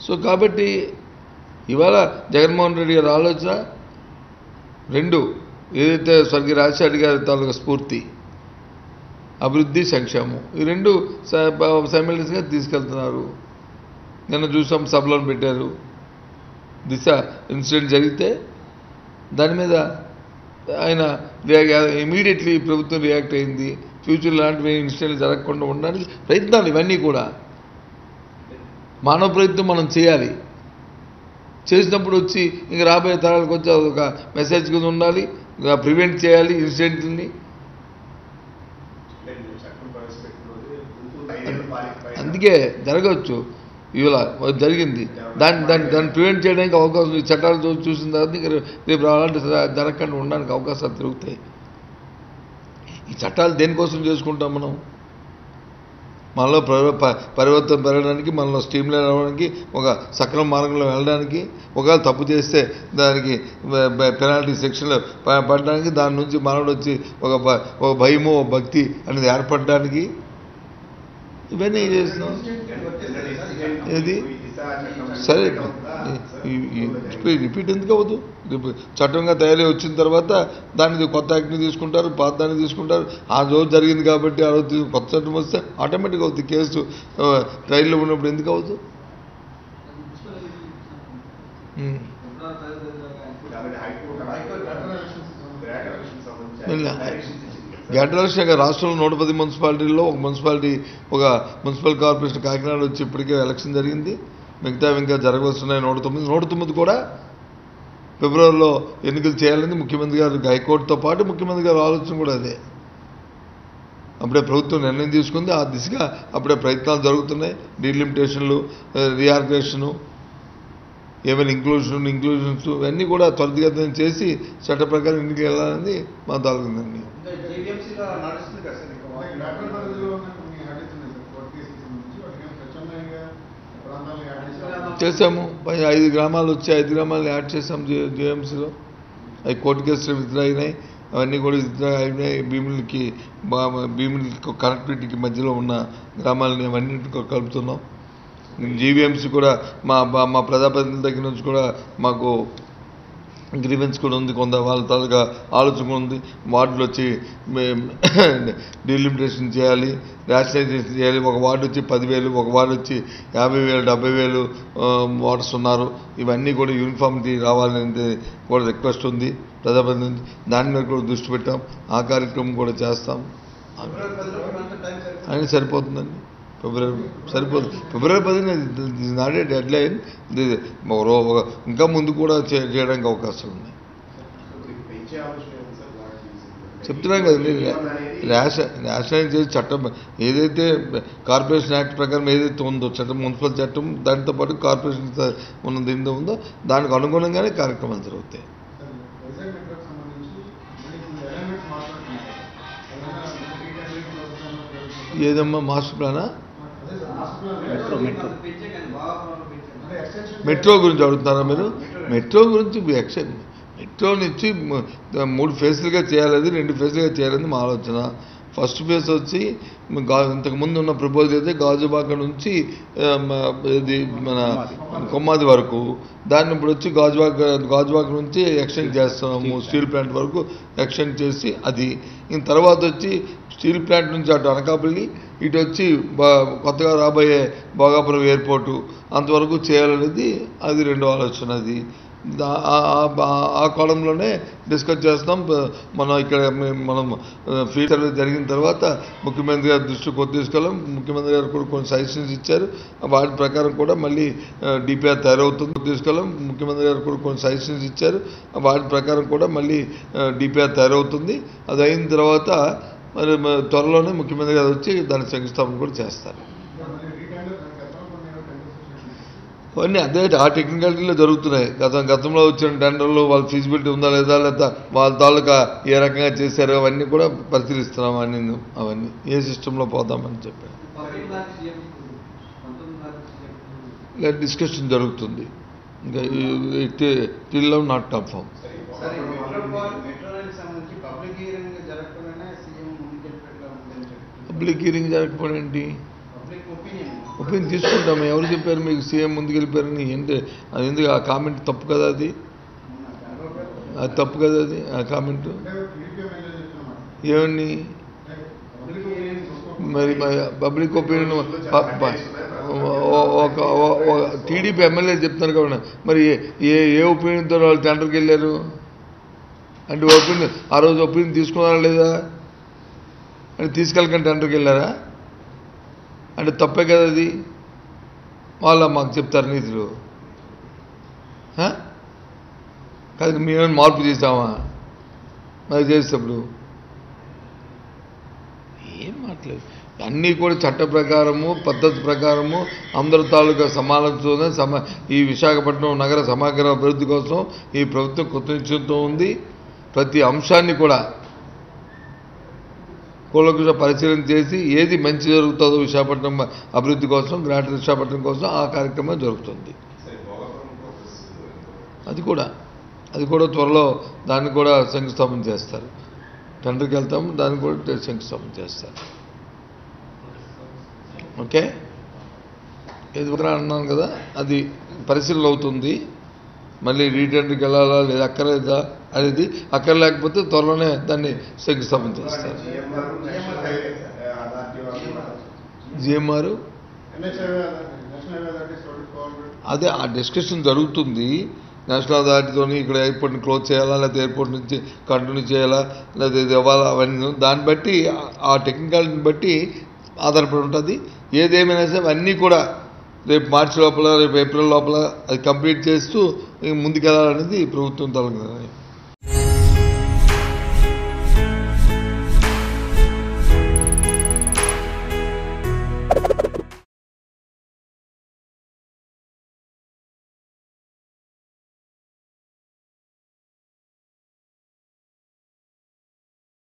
So కాబట్టి ఇవాళ జగన్మోహన్ రెడ్డి గారి ఆలోచన రెండు ఏదైతే స్వర్గీయ రాజశేఖర్ గారి తాలూకా స్ఫూర్తి అభివృద్ధి సంక్షేమం ఈ రెండు సైమిల్టేనియస్గా తీసుకెళ్తున్నారు నిన్న చూసాం సభలో పెట్టారు దిశ ఇన్సిడెంట్ జరిగితే దాని మీద ఆయన ఇమీడియట్లీ ప్రభుత్వం రియాక్ట్ అయింది ఫ్యూచర్ లాంటివి ఇన్సిడెంట్లు జరగకుండా ఉండడానికి ప్రయత్నాలు ఇవన్నీ కూడా మానవ ప్రయత్నం మనం చేయాలి చేసినప్పుడు వచ్చి ఇంక రాబోయే తరాలకు వచ్చి ఒక మెసేజ్ కింద ఉండాలి ప్రివెంట్ చేయాలి ఇన్సిడెంట్ని అందుకే జరగవచ్చు ఇవాళ జరిగింది దాన్ని దాన్ని దాన్ని ప్రివెంట్ చేయడానికి అవకాశం ఈ చట్టాలు చూ- చూసిన తర్వాత ఇంక రేపు అలాంటి జరగకుండా ఉండడానికి అవకాశాలు తిరుగుతాయి ఈ చట్టాలు దేనికోసం చేసుకుంటాం మనం మనలో పరి- ప- పరివర్తన పెరగడానికి మనలో స్ట్రీమ్ లైన్ అవ్వడానికి ఒక సక్రమ మార్గంలో వెళ్ళడానికి ఒకవేళ తప్పు చేస్తే దానికి పెనాల్టీ సెక్షన్లో ప- పడడానికి దాని నుంచి మనోడు వచ్చి ఒక భ- ఒక భయము ఒక భక్తి అనేది ఏర్పడడానికి ఇవన్నీ చేస్తున్నాం ఏది? సరే ఈ- ఈ- ఈ రిపీట్ ఎందుకు అవ్వదు రిపీ- చట్టంగా తయారై వచ్చిన తర్వాత దాన్ని కొత్త యాక్ట్ని తీసుకుంటారు పాత దాన్ని తీసుకుంటారు ఆ రోజు జరిగింది కాబట్టి ఆ రోజు తీ- కొత్త చట్టం వస్తే ఆటోమేటిక్గా అవుతుంది కేసు ఆ, ట్రైల్లో ఉన్నప్పుడు ఎందుకు అవ్వదు ఉమ్. గంటలక్ష్మిగా రాష్ట్రంలో నూట పది మున్సిపాలిటీల్లో ఒక మున్సిపాలిటీ ఒక మున్సిపల్ కార్పొరేషన్ కాకినాడ వచ్చి ఇప్పటికే ఎలక్షన్ జరిగింది మిగతా ఇంకా జరగవస్తున్నాయి నూట తొమ్మిది నూట తొమ్మిది కూడా ఫిబ్రవరిలో ఎన్నికలు చేయాలని ముఖ్యమంత్రి గారు హైకోర్టుతో పాటు ముఖ్యమంత్రి గారి ఆలోచన కూడా అదే అప్పుడే ప్రభుత్వం నిర్ణయం తీసుకుంది ఆ దిశగా అప్పుడే ప్రయత్నాలు జరుగుతున్నాయి డీలిమిటేషన్లు రీఆర్గనేషను ఏమైనా ఇంక్లూజన్ ఇంక్లూజన్స్ ఇవన్నీ కూడా త్వరితగతిన చేసి చట్ట ప్రకారం ఎన్నికలు వెళ్ళాలని మా తాలూకు నిర్ణయం ఇంకా జీవీఎంసీలో నడుస్తుంది కదా సార్ ఇంకా అలాగే డాక్టర్ పరిధిలో ఉన్న కొన్ని హ్యాబిట్స్ ఉన్నాయి సార్ కోర్టు కేసుకి సంబంధించి వాటిని ఏమైనా ప్రత్యామ్నాయంగా ప్రాంతాలను యాడ్ చేశారు చేసాము పై ఐదు గ్రామాలు వచ్చి ఐదు గ్రామాలను యాడ్ చేసాం జే జేఎంసీలో అవి కోర్టు కేసులు విత్డ్రా అయినాయి అవన్నీ కూడా విత్డ్రా అయినాయి భీములకి బా- భీములకి కనెక్టివిటీకి మధ్యలో ఉన్న గ్రామాలని అవన్నీ కలుపుతున్నాం జీవీఎంసీ కూడా మా మా- మా ప్రజాప్రతినిధుల దగ్గర నుంచి కూడా మాకు గ్రీవెన్స్ కూడా ఉంది కొంత వాళ్ళ తాలూకా ఆలోచన కూడా ఉంది వార్డులు వచ్చి డీలిమిటేషన్ చేయాలి రేషనలైజేషన్ చేయాలి ఒక వార్డు వచ్చి పదివేలు ఒక వార్డు వచ్చి యాభై వేలు డెబ్బై వేలు వార్డ్స్ ఉన్నారు ఇవన్నీ కూడా యూనిఫామిటీ రావాలనేది కూడా రిక్వెస్ట్ ఉంది ప్రజాప్రతినిధి దాని మీద కూడా దృష్టి పెట్టాం ఆ కార్యక్రమం కూడా చేస్తాం ఫిబ్రవరి పదిలో అంత టైం సరిపోతుంది అని సరిపోతుందండి ఫిబ్రవరి సరిపోతుంది ఫిబ్రవరి పదిన నాట్ ఏ డెడ్ లైన్ ఇంకా ముందు కూడా చే- చేయడానికి అవకాశాలు ఉన్నాయి పెంచే ఆలోచన ఉంది సార్ వాటికి చెప్తున్నాం కదండి రేష రేషనైజ్ చేసి చట్టం ఏదైతే కార్పొరేషన్ యాక్ట్ ప్రకారం ఏదైతే ఉందో చట్టం మున్సిపల్ చట్టం దానితో పాటు కార్పొరేషన్ స- ఉన్న దీంతో ఉందో దానికి అనుగుణంగానే కార్యక్రమాలు జరుగుతాయి సార్ వైజాగ్ మెట్రోకి సంబంధించి మళ్ళీ ఇప్పుడు ఎలమెంట్స్ మాట్లాడుతున్నారు ఏమైనా రీటైలింగ్ వస్తుందో ఏదమ్మా మాస్టర్ ప్లానా అదే sir master plan metro metro పెంచాను బాగా పెంచాను అంటే ఎక్స్టెన్షన్ మెట్రో గురించి అడుగుతున్నారా మీరు మెట్రో గురించి ఎక్షన్ మెట్రో నుంచి మ- మూడు ఫేజ్లుగా చేయాలి రెండు ఫేజ్లుగా చేయాలని మా ఆలోచన ఫస్ట్ ఫేజ్ వచ్చి గా ఇంతకుముందు ఉన్న ప్రపోజల్ అయితే గాజుబాక నుంచి ఆ, మ- ఇది మన కొమ్మాది వరకు దాన్ని ఇప్పుడు వచ్చి గాజువాక గాజువాక నుంచి ఎక్స్టెండ్ చేస్తున్నాము స్టీల్ ప్లాంట్ వరకు ఎక్స్టెండ్ చేసి అది ఇంక తర్వాత వచ్చి స్టీల్ ప్లాంట్ నుంచి అటు అనకాపల్లి ఇటు వచ్చి బా- కొత్తగా రాబోయే భోగాపురం ఎయిర్పోర్టు అంతవరకు చేయాలనేది అది రెండో ఆలోచన అది దా- ఆ- ఆ- ఆ- ఆ కోణంలోనే డిస్కస్ చేస్తాం ప- మనం ఇక్కడ మే- మనం ఫీల్డ్ సర్వే జరిగిన తర్వాత ముఖ్యమంత్రి గారి దృష్టికి కొద్ది తీసుకెళ్ళాం ముఖ్యమంత్రి గారు కూడా కొన్ని సజెషన్స్ ఇచ్చారు వాటి ప్రకారం కూడా మళ్ళీ డిపిఆర్ తయారవుతుంది తీసుకెళ్ళాం ముఖ్యమంత్రి గారు కూడా కొన్ని సజెషన్స్ ఇచ్చారు వాటి ప్రకారం కూడా మళ్ళీ డిపిఆర్ తయారవుతుంది అది అయిన తర్వాత మరి మ- త్వరలోనే ముఖ్యమంత్రి గారు వచ్చి దాని శంకుస్థాపన కూడా చేస్తారు మళ్ళీ రీటైలర్ గతంలో కొన్ని ఏవో టెండర్స్ వచ్చాయి అవన్నీ అదే ఆ టెక్నికాలిటీలో జరుగుతున్నాయి గత గతంలో వచ్చిన టెండర్లు వాళ్ళ ఫీజిబిలిటీ ఉందా లేదా లేదా వాళ్ళ తాలూకా ఏ రకంగా చేశారో అవన్నీ కూడా పరిశీలిస్తున్నాం అన్ని అవన్నీ ఏ సిస్టంలో పోదామని చెప్పాను పబ్లిక్ బ్లాక్ సీఎం పంతొమ్మిది బ్లాక్ సీఎం ఇలా డిస్కషన్ జరుగుతుంది ఇంకా టిల్ నాట్ కన్ఫర్మ్ సరే మెట్రో మెట్రోకి సంబంధించి పబ్లిక్ హియరింగ్ జరగకుండానే సీఎం ముందుకెళ్ళినట్లుగా ఉందని చెప్పి పబ్లిక్ హీరింగ్ జరగకపోవడం ఏంటి పబ్లిక్ ఒపీనియన్ ఒపీనియన్ తీసుకుంటాం ఎవరు చెప్పారు మీకు సీఎం ముందుకు వెళ్ళిపోయారని ఏంటి అది ఎందుకు ఆ కామెంట్ తప్పు కదా అది అది తప్పు కదా అది ఆ కామెంట్ అంటే టీడీపీ ఎమ్మెల్యే చెప్తున్నమాట ఏమని పబ్లిక్ ఒపీనియన్ చూసుకో మరి పబ్లిక్ ఒపీనియన్ ఒక టీడీపీ ఎమ్మెల్యే చెప్తున్నారు కాబట్టి మరి ఏ- ఏ ఏ ఒపీనియన్తో వాళ్ళు టెండర్కి వెళ్ళారు అంటే ఒపీనియన్ ఆ రోజు ఒపీనియన్ తీసుకున్నారా లేదా అంటే తీసుకెళ్ళకుండా టెండర్కి వెళ్ళారా అంటే తప్పే కదా అది వాళ్ళ మాకు చెప్తారు నీతులు హ? కాదు మేమేమైనా మార్పు చేసామా మరి చేసేటప్పుడు ఏం మాట్లేదు అన్నీ కూడా చట్ట ప్రకారము పద్ధతి ప్రకారము అందరి తాలూకా సమాలోచన సమా ఈ విశాఖపట్నం నగర సమగ్ర అభివృద్ధి కోసం ఈ ప్రభుత్వం కొత్త నిశ్చయంతో ఉంది ప్రతి అంశాన్ని కూడా కూలకుశ పరిశీలన చేసి ఏది మంచి జరుగుతుందో విశాఖపట్నం అభివృద్ధి కోసం గ్రేటర్ విశాఖపట్నం కోసం ఆ కార్యక్రమం జరుగుతుంది అది కూడా అది కూడా త్వరలో దాన్ని కూడా శంకుస్థాపన చేస్తారు టెండర్కి వెళ్తాము దాన్ని కూడా శంకుస్థాపన చేస్తారు ఓకే ఎదుగురా అన్నాను కదా అది పరిశీలన అవుతుంది మళ్ళీ రీటెండర్కి వెళ్ళాలా లేదా అక్కర్లేదా అనేది అక్కడ లేకపోతే త్వరలోనే దాన్ని శంకుస్థాపన చేస్తారు GMR NHI national highway authority cooperate అదే ఆ డిస్కషన్ జరుగుతుంది నేషనల్ అథారిటీతో ఇక్కడ ఎయిర్పోర్ట్ని క్లోజ్ చేయాలా లేకపోతే ఎయిర్పోర్ట్ నుంచి కంటిన్యూ చేయాలా లేదా ఇది ఇవ్వాలా అవన్నీ దాన్ని బట్టి ఆ- ఆ టెక్నికాలిటీని బట్టి ఆధారపడి ఉంటుంది ఏదేమైనా సరే అన్నీ కూడా రేపు మార్చి లోపల రేపు ఏప్రిల్ లోపల అది కంప్లీట్ చేస్తూ ఇంక ముందుకెళ్ళాలనేది ప్రభుత్వం తల